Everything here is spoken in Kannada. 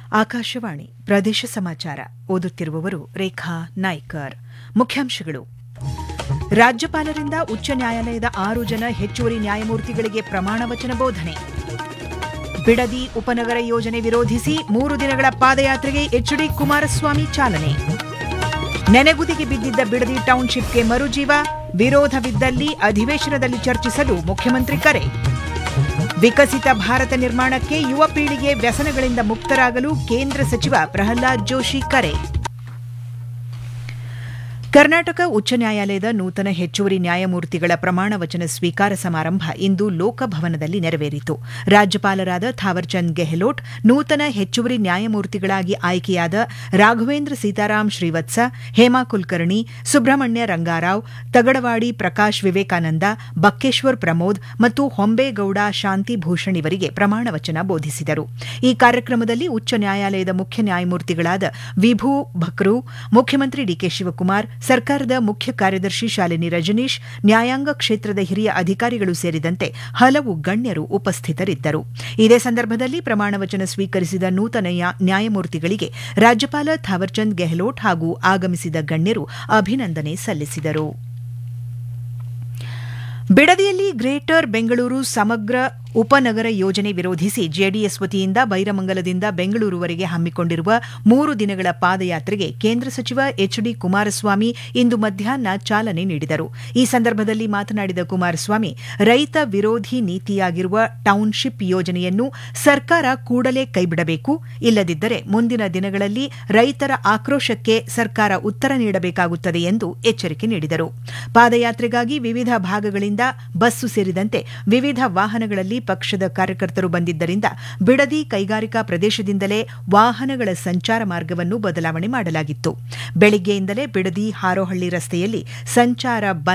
ಆಕಾಶವಾಣಿ ಪ್ರದೇಶ ಸಮಾಚಾರ ಓದುತ್ತಿರುವವರು ರೇಖಾ ನಾಯ್ಕರ್ ಮುಖ್ಯಾಂಶಗಳು ರಾಜ್ಯಪಾಲರಿಂದ ಉಚ್ಚ ನ್ಯಾಯಾಲಯದ ಆರು ಜನ ಹೆಚ್ಚುವರಿ ನ್ಯಾಯಮೂರ್ತಿಗಳಿಗೆ ಪ್ರಮಾಣ ವಚನ ಬೋಧನೆ ಬಿಡದಿ ಉಪನಗರ ಯೋಜನೆ ವಿರೋಧಿಸಿ ಮೂರು ದಿನಗಳ ಪಾದಯಾತ್ರೆಗೆ ಎಚ್ಡಿ ಕುಮಾರಸ್ವಾಮಿ ಚಾಲನೆ ನೆನೆಗುದಿಗೆ ಬಿದ್ದಿದ್ದ ಬಿಡದಿ ಟೌನ್ಶಿಪ್ಗೆ ಮರುಜೀವ ವಿರೋಧವಿದ್ದಲ್ಲಿ ಅಧಿವೇಶನದಲ್ಲಿ ಚರ್ಚಿಸಲು ಮುಖ್ಯಮಂತ್ರಿ ಕರೆ ವಿಕಸಿತ ಭಾರತ ನಿರ್ಮಾಣಕ್ಕೆ ಯುವ ಪೀಳಿಗೆ ವ್ಯಸನಗಳಿಂದ ಮುಕ್ತರಾಗಲು ಕೇಂದ್ರ ಸಚಿವ ಪ್ರಹ್ಲಾದ್ ಜೋಶಿ ಕರೆ ಕರ್ನಾಟಕ ಉಚ್ಚ ನ್ಯಾಯಾಲಯದ ನೂತನ ಹೆಚ್ಚುವರಿ ನ್ಯಾಯಮೂರ್ತಿಗಳ ಪ್ರಮಾಣ ವಚನ ಸ್ವೀಕಾರ ಸಮಾರಂಭ ಇಂದು ಲೋಕಭವನದಲ್ಲಿ ನೆರವೇರಿತು ರಾಜ್ಯಪಾಲರಾದ ಥಾವರ್ಚಂದ್ ಗೆಹ್ಲೋಟ್ ನೂತನ ಹೆಚ್ಚುವರಿ ನ್ಯಾಯಮೂರ್ತಿಗಳಾಗಿ ಆಯ್ಕೆಯಾದ ರಾಘವೇಂದ್ರ ಸೀತಾರಾಮ್ ಶ್ರೀವತ್ಸ ಹೇಮಾ ಕುಲಕರ್ಣಿ ಸುಬ್ರಹ್ಮಣ್ಯ ರಂಗಾರಾವ್ ತಗಡವಾಡಿ ಪ್ರಕಾಶ್ ವಿವೇಕಾನಂದ ಬಕ್ಕೇಶ್ವರ್ ಪ್ರಮೋದ್ ಮತ್ತು ಹೊಂಬೇಗೌಡ ಶಾಂತಿಭೂಷಣ್ ಇವರಿಗೆ ಪ್ರಮಾಣ ವಚನ ಬೋಧಿಸಿದರು ಈ ಕಾರ್ಯಕ್ರಮದಲ್ಲಿ ಉಚ್ಚ ನ್ಯಾಯಾಲಯದ ಮುಖ್ಯ ನ್ಯಾಯಮೂರ್ತಿಗಳಾದ ವಿಭು ಭಕ್ರು ಮುಖ್ಯಮಂತ್ರಿ ಡಿಕೆ ಶಿವಕುಮಾರ್ ಸರ್ಕಾರದ ಮುಖ್ಯ ಕಾರ್ಯದರ್ಶಿ ಶಾಲಿನಿ ರಜನೀಶ್ ನ್ಯಾಯಾಂಗ ಕ್ಷೇತ್ರದ ಹಿರಿಯ ಅಧಿಕಾರಿಗಳು ಸೇರಿದಂತೆ ಹಲವು ಗಣ್ಯರು ಉಪಸ್ಥಿತರಿದ್ದರು ಇದೇ ಸಂದರ್ಭದಲ್ಲಿ ಪ್ರಮಾಣ ವಚನ ಸ್ವೀಕರಿಸಿದ ನೂತನ ನ್ಯಾಯಮೂರ್ತಿಗಳಿಗೆ ರಾಜ್ಯಪಾಲ ಥಾವರ್ಚಂದ್ ಗೆಹ್ಲೋಟ್ ಹಾಗೂ ಆಗಮಿಸಿದ ಗಣ್ಯರು ಅಭಿನಂದನೆ ಸಲ್ಲಿಸಿದರು ಬಿಡದಿಯಲ್ಲಿ ಗ್ರೇಟರ್ ಬೆಂಗಳೂರು ಸಮಗ್ರ ಉಪನಗರ ಯೋಜನೆ ವಿರೋಧಿಸಿ ಜೆಡಿಎಸ್ ವತಿಯಿಂದ ಬೈರಮಂಗಲದಿಂದ ಬೆಂಗಳೂರುವರೆಗೆ ಹಮ್ಮಿಕೊಂಡಿರುವ ಮೂರು ದಿನಗಳ ಪಾದಯಾತ್ರೆಗೆ ಕೇಂದ್ರ ಸಚಿವ ಎಚ್ ಡಿ ಕುಮಾರಸ್ವಾಮಿ ಇಂದು ಮಧ್ಯಾಹ್ನ ಚಾಲನೆ ನೀಡಿದರು ಈ ಸಂದರ್ಭದಲ್ಲಿ ಮಾತನಾಡಿದ ಕುಮಾರಸ್ವಾಮಿ ರೈತ ವಿರೋಧಿ ನೀತಿಯಾಗಿರುವ ಟೌನ್ಶಿಪ್ ಯೋಜನೆಯನ್ನು ಸರ್ಕಾರ ಕೂಡಲೇ ಕೈಬಿಡಬೇಕು ಇಲ್ಲದಿದ್ದರೆ ಮುಂದಿನ ದಿನಗಳಲ್ಲಿ ರೈತರ ಆಕ್ರೋಶಕ್ಕೆ ಸರ್ಕಾರ ಉತ್ತರ ನೀಡಬೇಕಾಗುತ್ತದೆ ಎಂದು ಎಚ್ಚರಿಕೆ ನೀಡಿದರು ಪಾದಯಾತ್ರೆಗಾಗಿ ವಿವಿಧ ಭಾಗಗಳಿಂದ ಬಸ್ಸು ಸೇರಿದಂತೆ ವಿವಿಧ ವಾಹನಗಳಲ್ಲಿ ಪಕ್ಷದ ಕಾರ್ಯಕರ್ತರು ಬಂದಿದ್ದರಿಂದ ಬಿಡದಿ ಕೈಗಾರಿಕಾ ಪ್ರದೇಶದಿಂದಲೇ ವಾಹನಗಳ ಸಂಚಾರ ಮಾರ್ಗವನ್ನು ಬದಲಾವಣೆ ಮಾಡಲಾಗಿತ್ತು ಬೆಳಿಗ್ಗೆಯಿಂದಲೇ ಬಿಡದಿ ಹಾರೋಹಳ್ಳಿ ರಸ್ತೆಯಲ್ಲಿ ಸಂಚಾರ